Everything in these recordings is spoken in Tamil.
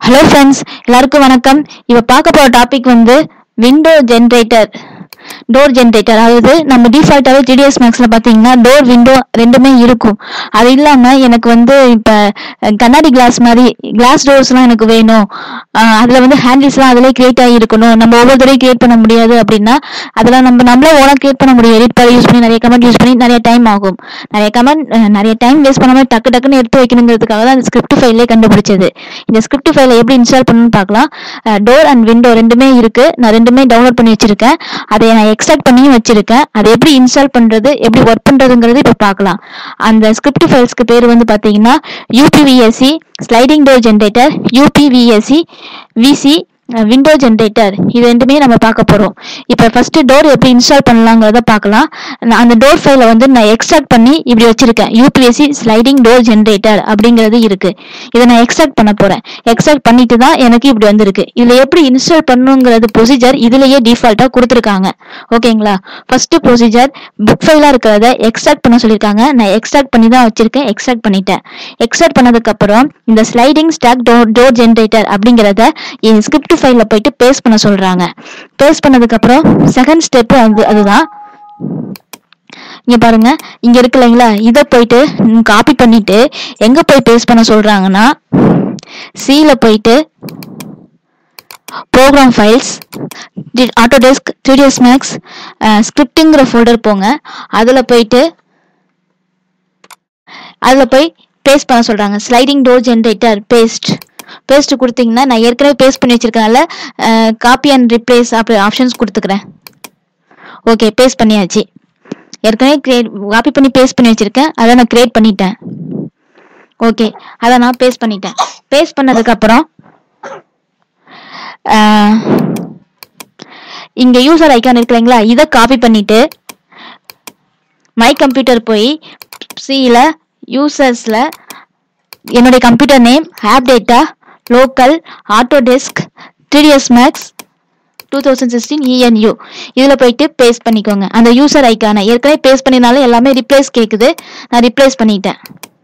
ஹலோ ஃப்ரெண்ட்ஸ் எல்லாருக்கும் வணக்கம் இப்போ பார்க்க போகிற டாபிக் வந்து விண்டோ ஜென்ரேட்டர் டோர் ஜென்ரேட்டர் அதாவது நம்ம டிஃபால்ட்டாகவே ஜிடிஎஸ் மேக்ஸில் பார்த்தீங்கன்னா டோர் விண்டோ ரெண்டுமே இருக்கும் அது இல்லாமல் எனக்கு வந்து இப்போ கண்ணாடி கிளாஸ் மாதிரி கிளாஸ் டோர்ஸ்லாம் எனக்கு வேணும் அதில் வந்து ஹேண்டில்ஸ்லாம் அதிலே கிரியேட் ஆகி இருக்கணும் நம்ம ஒவ்வொரு தடவையும் கிரியேட் பண்ண முடியாது அப்படின்னா அதெல்லாம் நம்ம நம்மளே ஓனாக கிரியேட் பண்ண முடியும் எடிட் பண்ணி யூஸ் பண்ணி நிறைய கமெண்ட் யூஸ் பண்ணி நிறைய டைம் ஆகும் நிறைய கமெண்ட் நிறைய டைம் வேஸ்ட் பண்ணாமல் டக்கு டக்குன்னு எடுத்து வைக்கணுங்கிறதுக்காக தான் அந்த ஸ்கிரிப்ட் ஃபைலே கண்டுபிடிச்சது இந்த ஸ்கிரிப்ட் ஃபைலை எப்படி இன்ஸ்டால் பண்ணணும்னு பார்க்கலாம் டோர் அண்ட் விண்டோ ரெண்டுமே இருக்கு நான் ரெண்டுமே டவுன்லோட் பண்ணி வச்சிருக்கேன் அதை நான் எக்ஸ்ட்ராக்ட் பண்ணியும் வச்சிருக்கேன் அதை எப்படி இன்ஸ்டால் பண்றது எப்படி ஒர்க் பண்றதுங்கிறது இப்போ பார்க்கலாம் அந்த ஸ்கிரிப்ட் ஃபைல்ஸ்க்கு பேர் வந்து பார்த்தீங்கன்னா UPVSC sliding door generator UPVSC VC window generator இது ரெண்டுமே நம்ம பார்க்க போறோம் இப்போ ஃபர்ஸ்ட் டோர் எப்படி இன்ஸ்டால் பண்ணலாங்கிறத பார்க்கலாம் நான் அந்த டோர் ஃபைலை வந்து நான் எக்ஸ்ட்ராக்ட் பண்ணி இப்படி வச்சிருக்கேன் யூபிஎஸ்சி ஸ்லைடிங் டோர் ஜென்ரேட்டர் அப்படிங்கிறது இருக்கு இதை நான் எக்ஸ்ட்ராக்ட் பண்ண போறேன் எக்ஸ்ட்ராக்ட் பண்ணிட்டு தான் எனக்கு இப்படி வந்திருக்கு இதுல எப்படி இன்ஸ்டால் பண்ணணுங்கிறது ப்ரொசீஜர் இதுலயே டிஃபால்ட்டா கொடுத்துருக்காங்க ஓகேங்களா ஃபர்ஸ்ட் ப்ரொசீஜர் புக் ஃபைலா இருக்கிறத எக்ஸ்ட்ராக்ட் பண்ண சொல்லியிருக்காங்க நான் எக்ஸ்ட்ராக்ட் பண்ணி தான் வச்சிருக்கேன் எக்ஸ்ட்ராக்ட் பண்ணிட்டேன் எக்ஸ்ட்ராக்ட் பண்ணதுக்கு அப்புறம் இந்த sliding stack door door generator அப்படிங்கிறத என் ஸ்கிரிப்ட் ஃபைலில் போயிட்டு பேஸ்ட் பண்ண சொல்றாங்க பேஸ்ட் பண்ணதுக்கு அப்புறம் செகண்ட் ஸ்டெப் அது அதுதான் இங்க பாருங்க இங்க இருக்கு இல்லைங்களா இதை போயிட்டு காப்பி பண்ணிட்டு எங்க போய் பேஸ்ட் பண்ண சொல்றாங்கன்னா சில போயிட்டு program files Autodesk three D S Max ஸ்கிரிப்டுங்கிற ஃபோல்டர் போங்க அதில் போயிட்டு அதில் போய் பேஸ்ட் பண்ண சொல்கிறாங்க sliding door generator paste paste கொடுத்தீங்கன்னா நான் ஏற்கனவே பேஸ்ட் பண்ணி வச்சிருக்கனால காப்பி அண்ட் ரிப்ளேஸ் அப்படி ஆப்ஷன்ஸ் கொடுத்துக்கிறேன் ஓகே பேஸ்ட் பண்ணியாச்சு ஏற்கனவே கிரியேட் காப்பி பண்ணி பேஸ்ட் பண்ணி வச்சிருக்கேன் அதை நான் கிரியேட் பண்ணிட்டேன் ஓகே அதை நான் பேஸ்ட் பண்ணிட்டேன் பேஸ்ட் பண்ணதுக்கப்புறம் இங்க யூசர் ஐக்கான் இருக்கு இல்லைங்களா இதை காப்பி பண்ணிட்டு மை கம்ப்யூட்டர் போய் சியில் யூசர்ஸில் என்னுடைய computer name app data local Autodesk three D S Max two thousand sixteen E N U இதில் போயிட்டு பேஸ்ட் பண்ணிக்கோங்க அந்த யூசர் ஐக்கானை ஏற்கனவே பேஸ்ட் பண்ணினாலும் எல்லாமே ரிப்ளேஸ் கேட்குது நான் ரிப்ளேஸ் பண்ணிட்டேன்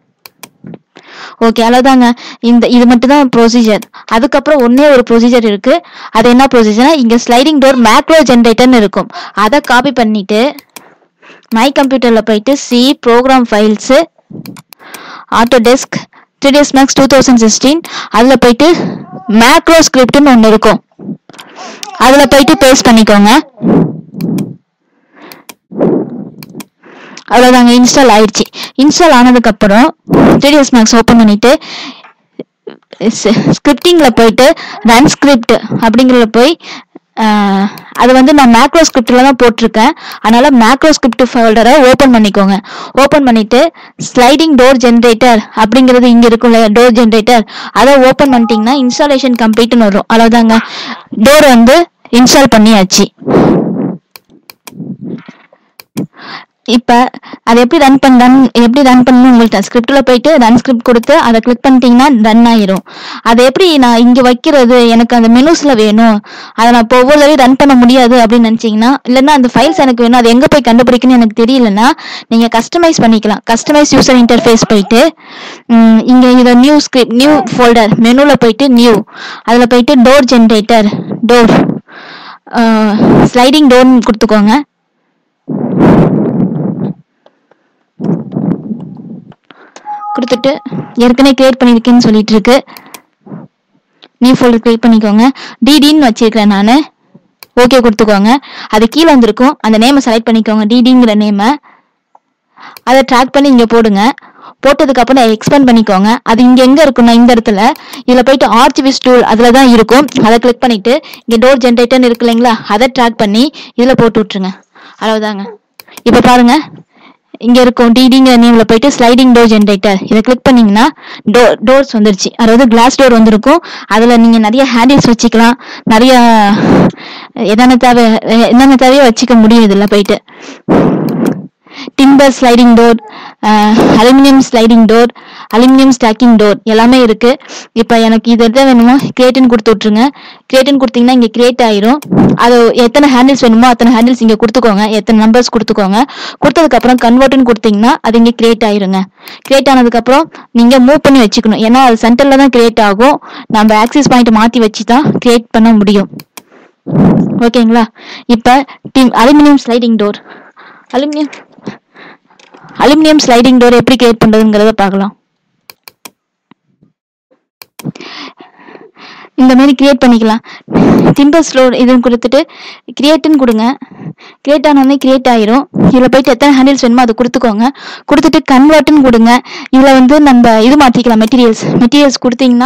ஓகே அவ்வளோதாங்க இந்த இது மட்டும் தான் ப்ரொசீஜர் அதுக்கப்புறம் ஒன்னே ஒரு ப்ரொசீஜர் இருக்கு அது என்ன ப்ரொசீஜர்னா இங்க ஸ்லைடிங் டோர் மேக்ரோ ஜென்ரேட்டர்னு இருக்கும் அதை காப்பி பண்ணிட்டு மை கம்ப்யூட்டர்ல போயிட்டு C program files Autodesk three D S Max two thousand sixteen அதில் போயிட்டு மேக்ரோ ஸ்கிரிப்ட்னு ஒன்று இருக்கும் அதில் போயிட்டு பேஸ்ட் பண்ணிக்கோங்க அவ்வளோதாங்க இன்ஸ்டால் ஆயிடுச்சு இன்ஸ்டால் ஆனதுக்கப்புறம் த்ரீடிஎஸ் மேக்ஸ் ஓப்பன் பண்ணிட்டு ஸ்கிரிப்டிங்கில் போயிட்டு ரன் ஸ்கிரிப்ட் அப்படிங்கிறத போய் அது வந்து நான் மேக்ரோ ஸ்கிரிப்டில் தான் போட்டிருக்கேன் அதனால மேக்ரோ ஸ்கிரிப்ட் ஃபோல்டரை ஓப்பன் பண்ணிக்கோங்க ஓப்பன் பண்ணிட்டு ஸ்லைடிங் டோர் ஜென்ரேட்டர் அப்படிங்கிறது இங்கே இருக்கும் இல்லையா டோர் ஜென்ரேட்டர் அதை ஓப்பன் பண்ணிட்டீங்கன்னா இன்ஸ்டாலேஷன் கம்ப்ளீட்னு வரும் அவ்வளோதாங்க டோர் வந்து இன்ஸ்டால் பண்ணியாச்சு இப்போ அதை எப்படி ரன் பண்ண ரன் எப்படி ரன் பண்ணணும் உங்கள்கிட்ட ஸ்கிரிப்டில் போயிட்டு ரன் ஸ்கிரிப்ட் கொடுத்து அதை கிளிக் பண்ணிட்டீங்கன்னா ரன் ஆயிரும் அதை எப்படி நான் இங்கே வைக்கிறது எனக்கு அந்த மெனுஸில் வேணும் அதை நான் இப்போ ஒவ்வொரு தடவையும் ரன் பண்ண முடியாது அப்படின்னு நினச்சிங்கன்னா இல்லைன்னா அந்த ஃபைல்ஸ் எனக்கு வேணும் அது எங்கே போய் கண்டுபிடிக்கணும்னு எனக்கு தெரியலன்னா நீங்கள் கஸ்டமைஸ் பண்ணிக்கலாம் கஸ்டமைஸ் யூசர் இன்டர்ஃபேஸ் போயிட்டு இங்கே இதை நியூ ஸ்கிரிப்ட் நியூ ஃபோல்டர் மெனுவில் போயிட்டு நியூ அதில் போயிட்டு டோர் ஜென்ரேட்டர் டோர் ஸ்லைடிங் டோர்னு கொடுத்துக்கோங்க கொடுத்துட்டு ஏற்கனவே கிரியேட் பண்ணியிருக்கேன்னு சொல்லிட்டு இருக்கு நியூ ஃபோல்டர் கிரியேட் பண்ணிக்கோங்க டிடின்னு வச்சிருக்கிறேன் நான் ஓகே கொடுத்துக்கோங்க அது கீழே வந்திருக்கும் அந்த நேமை செலக்ட் பண்ணிக்கோங்க டிடிங்கிற நேமை அதை ட்ராக் பண்ணி இங்கே போடுங்க போட்டதுக்கு அப்புறம் எக்ஸ்பேண்ட் பண்ணிக்கோங்க அது இங்க எங்க இருக்குன்னா இந்த இடத்துல இதுல போயிட்டு ஆர்ச்சிவிஸ் டூல் அதுல தான் இருக்கும் அதை கிளிக் பண்ணிட்டு இங்க டோர் ஜென்ரேட்டர்னு இருக்கு இல்லைங்களா அதை ட்ராக் பண்ணி இதுல போட்டு விட்டுருங்க அவ்வளவுதாங்க இப்ப பாருங்க இங்க இருக்கும் டிடிங்கிற நேம்ல போயிட்டு ஸ்லைடிங் டோர் ஜென்ரேட்டர் இதை கிளிக் பண்ணீங்கன்னா டோர் டோர்ஸ் வந்துருச்சு அதாவது கிளாஸ் டோர் வந்திருக்கும் அதுல நீங்க நிறைய ஹேண்டில்ஸ் வச்சுக்கலாம் நிறைய என்னென்ன தேவை என்னென்ன தேவையோ வச்சுக்க முடியும் இதுல போயிட்டு timber sliding door aluminium sliding door aluminium stacking door எல்லாமே இருக்கு இப்போ எனக்கு இது எது வேணுமோ கிரியேட்டின் கொடுத்து விட்ருங்க கிரியேட்டின் கொடுத்தீங்கன்னா இங்கே கிரியேட் ஆயிரும் அது எத்தனை ஹேண்டில்ஸ் வேணுமோ அத்தனை ஹேண்டில்ஸ் இங்கே கொடுத்துக்கோங்க எத்தனை நம்பர்ஸ் கொடுத்துக்கோங்க கொடுத்ததுக்கப்புறம் கன்வெர்ட்னு கொடுத்தீங்கன்னா அது இங்கே கிரியேட் ஆயிருங்க கிரியேட் ஆனதுக்கப்புறம் நீங்கள் மூவ் பண்ணி வச்சுக்கணும் ஏன்னா அது சென்டரில் தான் கிரியேட் ஆகும் நம்ம ஆக்சிஸ் பாயிண்ட் மாற்றி வச்சு தான் கிரியேட் பண்ண முடியும் ஓகேங்களா இப்போ டிம் aluminium sliding door aluminium aluminium sliding door எப்படி கிரியேட் பண்ணுறதுங்கிறத பார்க்கலாம் இந்த மாதிரி கிரியேட் பண்ணிக்கலாம் டிம்பர் ஸ்லோர் இதுன்னு கொடுத்துட்டு கிரியேட்டுன்னு கொடுங்க கிரியேட் ஆனோடனே கிரியேட் ஆயிரும் இதில் போயிட்டு எத்தனை ஹேண்டில்ஸ் வேணுமோ அதை கொடுத்துக்கோங்க கொடுத்துட்டு கன்வெர்ட்னு கொடுங்க இதில் வந்து நம்ம இது மாற்றிக்கலாம் மெட்டீரியல்ஸ் மெட்டீரியல்ஸ் கொடுத்தீங்கன்னா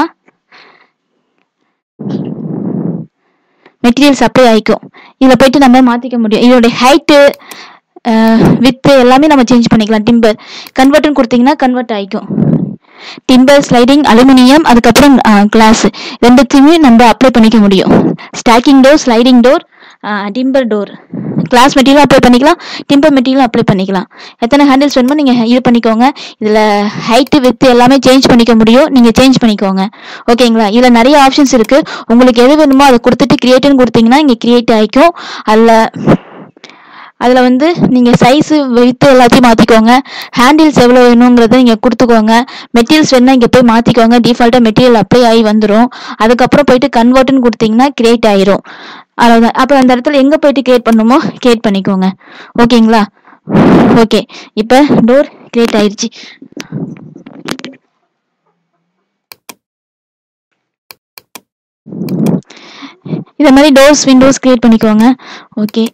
மெட்டீரியல்ஸ் அப்ளை ஆயிக்கும் இதில் போயிட்டு நம்ம மாற்றிக்க முடியும் இதோட ஹைட்டு வித்து எல்லாமே நம்ம சேஞ்ச் பண்ணிக்கலாம் டிம்பர் கன்வெர்ட்னு கொடுத்தீங்கன்னா கன்வெர்ட் ஆயிக்கும் டிம்பர் ஸ்லைடிங் அலுமினியம் அதுக்கப்புறம் கிளாஸ் ரெண்டுத்தையுமே நம்ம அப்ளை பண்ணிக்க முடியும் stacking door sliding door timber door glass material apply பண்ணிக்கலாம் டிம்பர் மெட்டீரியல் அப்ளை பண்ணிக்கலாம் எத்தனை ஹேண்டில்ஸ் வேணுமோ நீங்கள் இது பண்ணிக்கோங்க இதில் ஹைட்டு வித்து எல்லாமே சேஞ்ச் பண்ணிக்க முடியும் நீங்கள் சேஞ்ச் பண்ணிக்கோங்க ஓகேங்களா இதில் நிறைய ஆப்ஷன்ஸ் இருக்குது உங்களுக்கு எது வேணுமோ அதை கொடுத்துட்டு கிரியேட்டுன்னு கொடுத்தீங்கன்னா இங்கே கிரியேட் ஆகிக்கும் அதில் அதில் வந்து நீங்கள் சைஸு வித்து எல்லாத்தையும் மாற்றிக்கோங்க ஹேண்டில்ஸ் எவ்வளோ வேணுங்கிறத நீங்கள் கொடுத்துக்கோங்க மெட்டீரியல்ஸ் வேணால் இங்கே போய் மாற்றிக்கோங்க டிஃபால்ட்டாக மெட்டீரியல் அப்ளை ஆகி வந்துடும் அதுக்கப்புறம் போயிட்டு கன்வெர்ட்னு கொடுத்தீங்கன்னா கிரியேட் ஆயிரும் அவ்வளோதான் அப்புறம் அந்த இடத்துல எங்கே போயிட்டு கிரியேட் பண்ணுமோ கிரியேட் பண்ணிக்கோங்க ஓகேங்களா ஓகே இப்போ டோர் கிரியேட் ஆயிருச்சு இதை மாதிரி டோர்ஸ் விண்டோஸ் கிரியேட் பண்ணிக்கோங்க ஓகே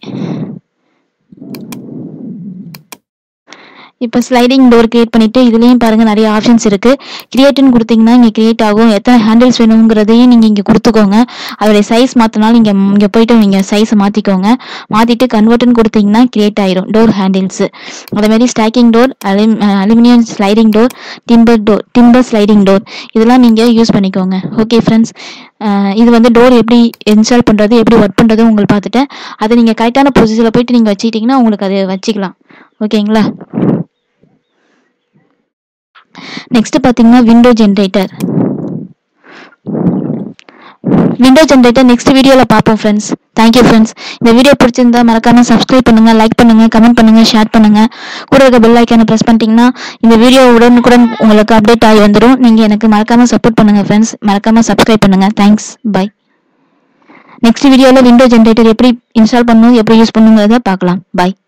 இப்போ ஸ்லைடிங் டோர் கிரியேட் பண்ணிட்டு இதுலயும் பாருங்க நிறைய ஆப்ஷன்ஸ் இருக்கு கிரியேட்னு கொடுத்தீங்கன்னா இங்க கிரியேட் ஆகும் எத்தனை ஹேண்டில்ஸ் வேணுங்கிறதையும் நீங்க இங்க கொடுத்துக்கோங்க அதோடைய சைஸ் மாத்தினாலும் இங்க இங்க போயிட்டு நீங்க சைஸை மாத்திக்கோங்க மாத்திட்டு கன்வெர்ட்னு கொடுத்தீங்கன்னா கிரியேட் ஆயிரும் டோர் ஹேண்டில்ஸ் அதே மாதிரி stacking door aluminium sliding door timber door timber sliding door இதெல்லாம் நீங்க யூஸ் பண்ணிக்கோங்க ஓகே ஃப்ரெண்ட்ஸ் இது வந்து டோர் எப்படி இன்ஸ்டால் பண்றது எப்படி ஒர்க் பண்றது உங்களுக்கு பார்த்துட்டேன் அதை நீங்க கரெக்டான பொசிஷன்ல போயிட்டு நீங்க வச்சுக்கிட்டீங்கன்னா உங்களுக்கு அதை வச்சுக்கலாம் ஓகேங்களா நெக்ஸ்ட் பாத்தீங்கன்னா window generator window generator next வீடியோல பார்ப்போம் ஃப்ரெண்ட்ஸ் தேங்க்யூ ஃப்ரெண்ட்ஸ் இந்த வீடியோ பிடிச்சிருந்தா மறக்காம சப்ஸ்கிரைப் பண்ணுங்க லைக் பண்ணுங்க கமெண்ட் பண்ணுங்க ஷேர் பண்ணுங்க கூட இருக்க பெல் ஐக்கானை ப்ரெஸ் பண்ணிட்டீங்கன்னா இந்த வீடியோ உடனுக்குடன் உங்களுக்கு அப்டேட் ஆகி வந்துடும் நீங்க எனக்கு மறக்காம சப்போர்ட் பண்ணுங்க ஃப்ரெண்ட்ஸ் மறக்காம சப்ஸ்கிரைப் பண்ணுங்க தேங்க்ஸ் பை நெக்ஸ்ட் வீடியோல விண்டோ ஜென்ரேட்டர் எப்படி இன்ஸ்டால் பண்ணணும் எப்படி யூஸ் பண்ணுங்கிறத பார்க்கலாம் பை